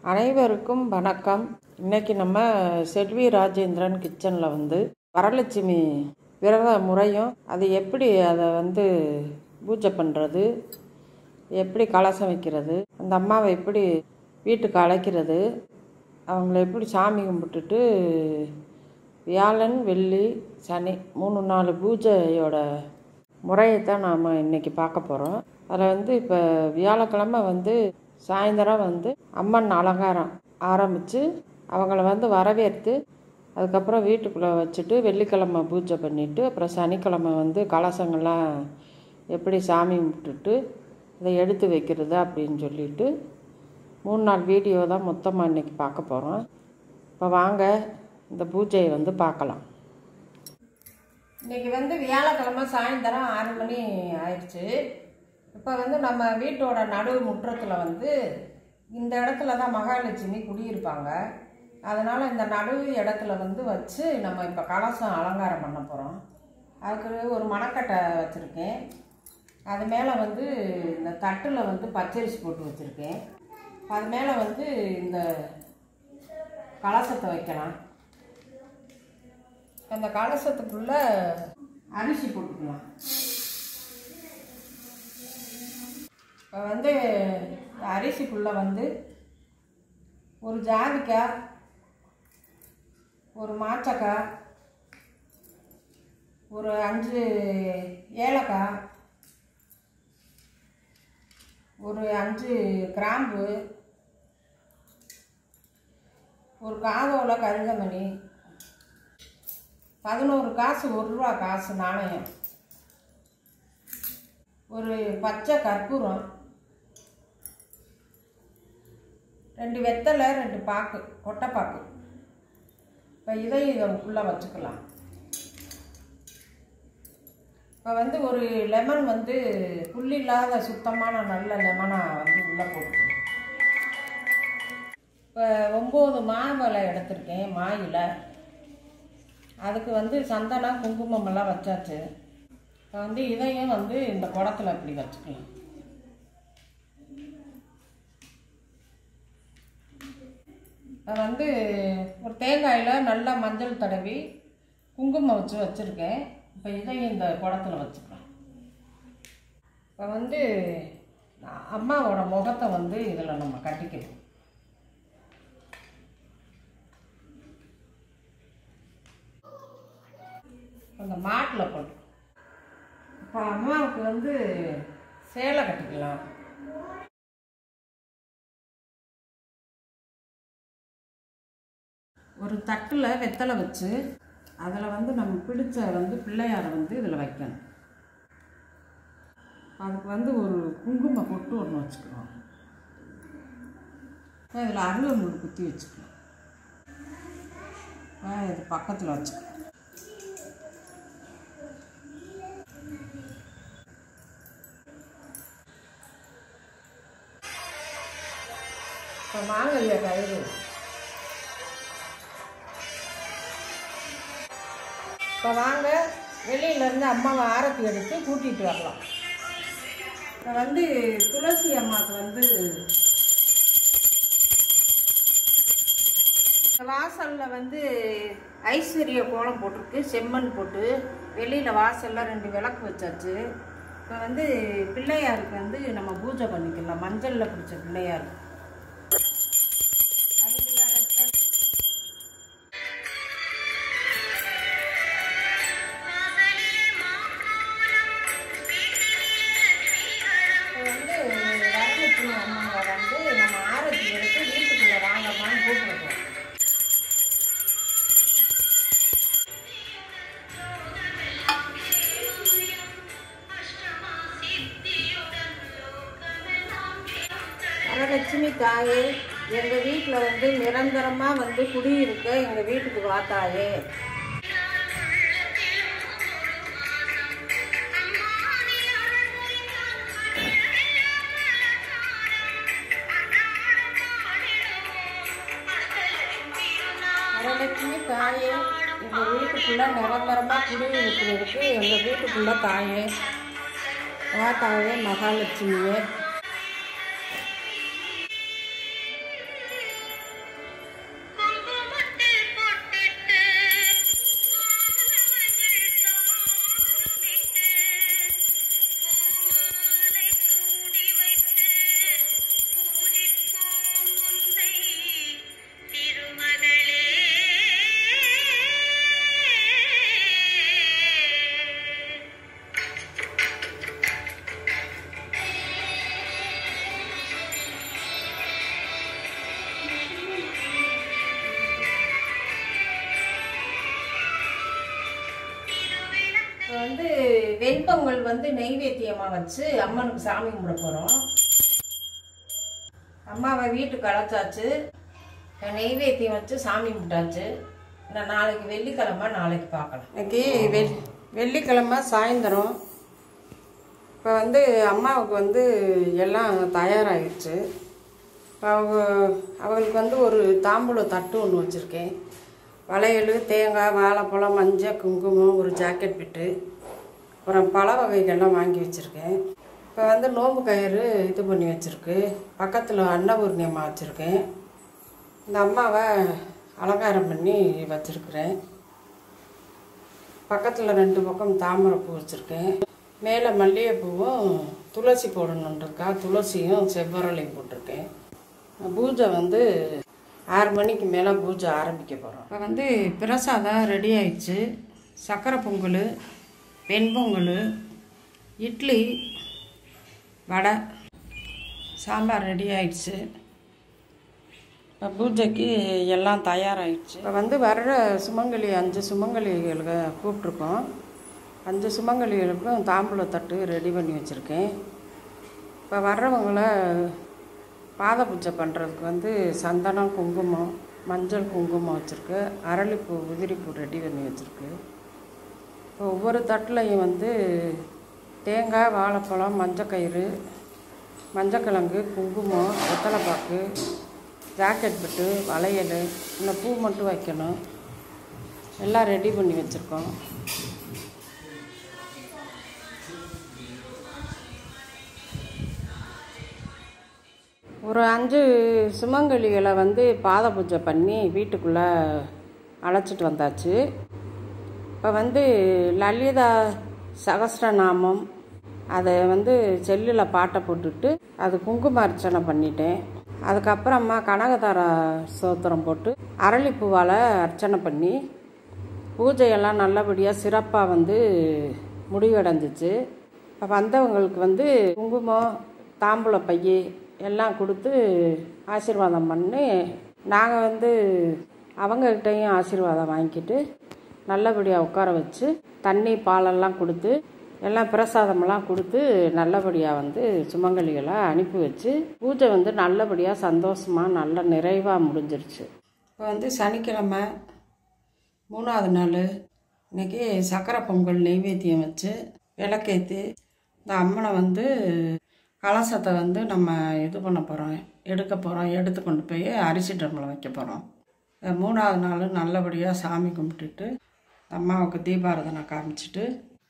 அனைவருக்கும் வணக்கம் இன்னைக்கு நம்ம செல்வி ராஜேந்திரன் கிச்சனில் வந்து வரலட்சுமி விரத முறையும் அது எப்படி அதை வந்து பூஜை பண்ணுறது எப்படி கலசம் வைக்கிறது அந்த அம்மாவை எப்படி வீட்டுக்கு அழைக்கிறது அவங்கள எப்படி சாமி கும்பிட்டுட்டு வியாழன் வெள்ளி சனி மூணு நாலு பூஜையோட முறையை தான் நாம் இன்றைக்கி பார்க்க போகிறோம் அதில் வந்து இப்போ வியாழக்கிழமை வந்து சாயந்தரம் வந்து அம்மன் அலங்காரம் ஆரம்பித்து அவங்கள வந்து வரவேற்று அதுக்கப்புறம் வீட்டுக்குள்ளே வச்சுட்டு வெள்ளிக்கிழமை பூஜை பண்ணிவிட்டு அப்புறம் சனிக்கிழமை வந்து கலசங்கள்லாம் எப்படி சாமி கும்பிட்டுட்டு இதை எடுத்து வைக்கிறது அப்படின்னு சொல்லிட்டு மூணு நாள் வீடியோ தான் மொத்தமாக இன்றைக்கி பார்க்க போகிறோம் இப்போ வாங்க இந்த பூஜையை வந்து பார்க்கலாம் இன்றைக்கி வந்து வியாழக்கிழமை சாயந்தரம் ஆறு மணி ஆயிடுச்சு இப்போ வந்து நம்ம வீட்டோட நடு முற்றத்தில் வந்து இந்த இடத்துல தான் மகாலட்சுமி குடியிருப்பாங்க அதனால் இந்த நடு இடத்துல வந்து வச்சு நம்ம இப்போ கலசம் அலங்காரம் பண்ண போகிறோம் அதுக்கு ஒரு மணக்கட்டை வச்சுருக்கேன் அது மேலே வந்து இந்த தட்டில் வந்து பச்சரிசி போட்டு வச்சுருக்கேன் அது மேலே வந்து இந்த கலசத்தை வைக்கலாம் அந்த கலசத்துக்குள்ள அரிசி போட்டுக்கலாம் இப்போ வந்து அரிசிக்குள்ளே வந்து ஒரு ஜாதிக்காய் ஒரு மாச்சக்காய் ஒரு அஞ்சு ஏலக்காய் ஒரு அஞ்சு கிராம்பு ஒரு காதோல கருகமணி பதினோரு காசு ஒரு ரூபா காசு நாணயம் ஒரு பச்சை கற்பூரம் ரெண்டு வெத்தலை ரெண்டு பாக்கு கொட்டைப்பாக்கு இப்போ இதையும் இதை உள்ளே வச்சுக்கலாம் இப்போ வந்து ஒரு லெமன் வந்து புல் இல்லாத சுத்தமான நல்ல லெமனாக வந்து உள்ளே போட்டுக்கணும் இப்போ ஒம்பது மாவளை எடுத்திருக்கேன் மாயில் அதுக்கு வந்து சந்தனம் குங்குமம் எல்லாம் வச்சாச்சு இப்போ வந்து இதையும் வந்து இந்த குடத்துல இப்படி வச்சுக்கலாம் இப்போ வந்து ஒரு தேங்காயில் நல்லா மஞ்சள் தடவி குங்குமம் வச்சு வச்சுருக்கேன் இப்போ இதையும் இந்த குடத்துல வச்சுக்கலாம் இப்போ வந்து அம்மாவோட முகத்தை வந்து இதில் நம்ம கட்டிக்கணும் அந்த மாட்டில் போட்டு இப்போ அம்மாவுக்கு வந்து சேலை கட்டிக்கலாம் ஒரு தட்டில் வெத்தலை வச்சு அதில் வந்து நம்ம பிடிச்ச வந்து பிள்ளையாரை வந்து இதில் வைக்கணும் அதுக்கு வந்து ஒரு குங்கும பொட்டு ஒன்று வச்சுக்கிறோம் இதில் அருகம்புல் குத்தி வச்சுக்கலாம் இது பக்கத்தில் வச்சுக்கலாம் இப்போ மாங்கல்ய கயிறு இப்போ வாங்க வெளியிலேருந்து அம்மாவை ஆரத்தி எடுத்து கூட்டிகிட்டு வரலாம் இப்போ வந்து துளசி அம்மாவுக்கு வந்து வாசலில் வந்து ஐஸ்வர்ய கோலம் போட்டிருக்கு செம்மண் போட்டு வெளியில் வாசலில் ரெண்டு விளக்கு வச்சாச்சு இப்போ வந்து பிள்ளையாருக்கு வந்து நம்ம பூஜை பண்ணிக்கலாம் மஞ்சளில் பிடிச்ச பிள்ளையார் வந்து வரலட்சுமி அம்மாவை வந்து நம்ம ஆரத்தி எடுத்து வீட்டுக்குள்ளே வாங்கம்மான்னு கூப்பிடுறோம் வரலட்சுமி தாயே எங்கள் வீட்டில் வந்து நிரந்தரமாக வந்து குடியிருக்க எங்கள் வீட்டுக்கு வா தாயே வரலட்சுமி தாயே எங்கள் வீட்டுக்குள்ளே நிரந்தரமாக குடியிருக்கிறதுக்கு எங்கள் வீட்டுக்குள்ளே தாயே வா தாயே மகாலட்சுமியே வந்து வெண்பொங்கல் வந்து நெய்வேத்தியமாக வச்சு அம்மனுக்கு சாமி கும்பிட போகிறோம் அம்மாவை வீட்டுக்கு அழைச்சாச்சு நெய்வேத்தியம் வச்சு சாமி கும்பிட்டாச்சு நான் நாளைக்கு வெள்ளிக்கிழமை நாளைக்கு பார்க்கலாம் இன்னைக்கு வெள் வெள்ளிக்கிழமை சாயந்தரம் இப்போ வந்து அம்மாவுக்கு வந்து எல்லாம் தயாராகிடுச்சு இப்போ அவங்க அவங்களுக்கு வந்து ஒரு தாம்பூல தட்டு ஒன்று வச்சுருக்கேன் வளையல் தேங்காய் வாழைப்பழம் மஞ்சள் குங்குமம் ஒரு ஜாக்கெட் பிட்டு அப்புறம் பழ வகைகள்லாம் வாங்கி வச்சுருக்கேன் இப்போ வந்து நோம்பு கயிறு இது பண்ணி வச்சுருக்கு பக்கத்தில் அன்னபூர்ணி அம்மா வச்சுருக்கேன் இந்த அம்மாவை அலங்காரம் பண்ணி வச்சுருக்குறேன் பக்கத்தில் ரெண்டு பக்கம் தாமரைப்பூ வச்சுருக்கேன் மேலே மல்லிகைப்பூவும் துளசி போடணுன்றக்கா துளசியும் செவ்வரளையும் போட்டிருக்கேன் பூஜை வந்து ஆறு மணிக்கு மேலே பூஜை ஆரம்பிக்க போகிறோம் இப்போ வந்து பிரசாதம் ரெடி ஆயிடுச்சு சக்கரை பொங்கல் வெண்பொங்கல் இட்லி வடை சாம்பார் ரெடி ஆயிடுச்சு இப்போ பூஜைக்கு எல்லாம் தயாராகிடுச்சு இப்போ வந்து வர்ற சுமங்கலி அஞ்சு சுமங்கலிகளுக்கு கூப்பிட்ருக்கோம் அஞ்சு சுமங்கலிகளுக்கும் தாம்பூல தட்டு ரெடி பண்ணி வச்சுருக்கேன் இப்போ வர்றவங்கள பாத பூஜை பண்ணுறதுக்கு வந்து சந்தனம் குங்குமம் மஞ்சள் குங்குமம் வச்சுருக்கு அரளிப்பூ உதிரிப்பூ ரெடி பண்ணி வச்சுருக்கு இப்போ ஒவ்வொரு தட்டுலையும் வந்து தேங்காய் வாழைப்பழம் மஞ்சக்கயிறு மஞ்சக்கிழங்கு குங்குமம் வெத்தலைப்பாக்கு ஜாக்கெட் பிட்டு வளையல் இன்னும் பூ மட்டும் வைக்கணும் எல்லாம் ரெடி பண்ணி வச்சுருக்கோம் ஒரு அஞ்சு சுமங்கலிகளை வந்து பாத பூஜை பண்ணி வீட்டுக்குள்ளே அழைச்சிட்டு வந்தாச்சு இப்போ வந்து லலிதா சகஸ்ரநாமம் அதை வந்து செல்லில் பாட்டை போட்டுட்டு அது குங்கும அர்ச்சனை பண்ணிட்டேன் அதுக்கப்புறமா கனகதார சோத்திரம் போட்டு அரளிப்பூவால் அர்ச்சனை பண்ணி பூஜையெல்லாம் நல்லபடியாக சிறப்பாக வந்து முடிவடைஞ்சிச்சு இப்போ வந்தவங்களுக்கு வந்து குங்குமம் தாம்பூல பைய எல்லாம் கொடுத்து ஆசீர்வாதம் பண்ணி நாங்கள் வந்து அவங்கக்கிட்டையும் ஆசீர்வாதம் வாங்கிக்கிட்டு நல்லபடியாக உட்கார வச்சு தண்ணி பாலெல்லாம் கொடுத்து எல்லாம் பிரசாதமெல்லாம் கொடுத்து நல்லபடியாக வந்து சுமங்கலிகளை அனுப்பி வச்சு பூஜை வந்து நல்லபடியாக சந்தோஷமாக நல்ல நிறைவாக முடிஞ்சிருச்சு இப்போ வந்து சனிக்கிழமை மூணாவது நாள் இன்றைக்கி சக்கரை பொங்கல் நெய்வேத்தியம் வச்சு விளக்கேற்றி இந்த அம்மனை வந்து கலசத்தை வந்து நம்ம இது பண்ண போகிறோம் எடுக்க போகிறோம் எடுத்து கொண்டு போய் அரிசி ட்ரம்மில் வைக்க போகிறோம் மூணாவது நாள் நல்லபடியாக சாமி கும்பிட்டுட்டு அம்மாவுக்கு தீபாரதனை காமிச்சிட்டு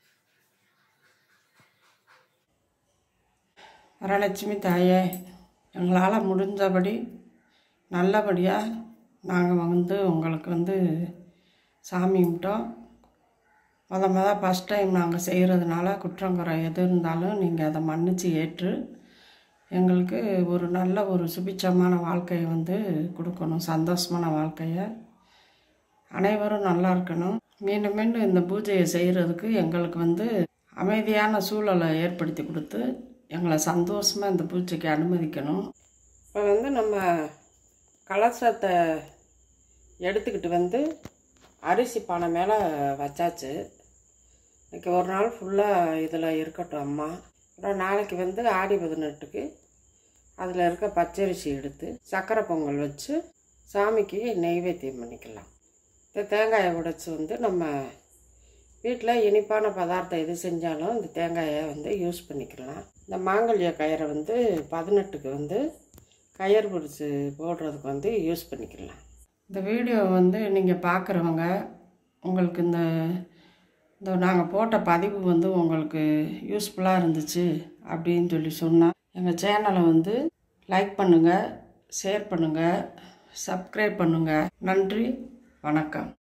வரலட்சுமி தாயே எங்களால் முடிஞ்சபடி நல்லபடியாக நாங்கள் வந்து உங்களுக்கு வந்து சாமி கும்பிட்டோம் முத முத ஃபஸ்ட் டைம் நாங்கள் செய்கிறதுனால குற்றங்குறை எது இருந்தாலும் நீங்கள் அதை மன்னித்து ஏற்று எங்களுக்கு ஒரு நல்ல ஒரு சுபிச்சமான வாழ்க்கையை வந்து கொடுக்கணும் சந்தோஷமான வாழ்க்கையை அனைவரும் நல்லா இருக்கணும் மீண்டும் மீண்டும் இந்த பூஜையை செய்கிறதுக்கு எங்களுக்கு வந்து அமைதியான சூழலை ஏற்படுத்தி கொடுத்து எங்களை சந்தோஷமாக இந்த பூஜைக்கு அனுமதிக்கணும் இப்போ வந்து நம்ம கலசத்தை எடுத்துக்கிட்டு வந்து அரிசி பானை மேலே வச்சாச்சு இன்றைக்கி ஒரு நாள் ஃபுல்லாக இதில் இருக்கட்டும் அம்மா அப்புறம் நாளைக்கு வந்து ஆடி பதினெட்டுக்கு அதில் இருக்க பச்சரிசி எடுத்து சக்கரை பொங்கல் வச்சு சாமிக்கு நெய்வேத்தியம் பண்ணிக்கலாம் இந்த தேங்காயை உடைச்சி வந்து நம்ம வீட்டில் இனிப்பான பதார்த்தம் எது செஞ்சாலும் இந்த தேங்காயை வந்து யூஸ் பண்ணிக்கலாம் இந்த மாங்கல்ய கயிறை வந்து பதினெட்டுக்கு வந்து கயிறு பிடிச்சி போடுறதுக்கு வந்து யூஸ் பண்ணிக்கலாம் இந்த வீடியோ வந்து நீங்கள் பார்க்குறவங்க உங்களுக்கு இந்த இந்த நாங்கள் போட்ட பதிவு வந்து உங்களுக்கு யூஸ்ஃபுல்லாக இருந்துச்சு அப்படின்னு சொல்லி சொன்னால் எங்கள் சேனலை வந்து லைக் பண்ணுங்கள் ஷேர் பண்ணுங்கள் சப்ஸ்கிரைப் பண்ணுங்கள் நன்றி வணக்கம்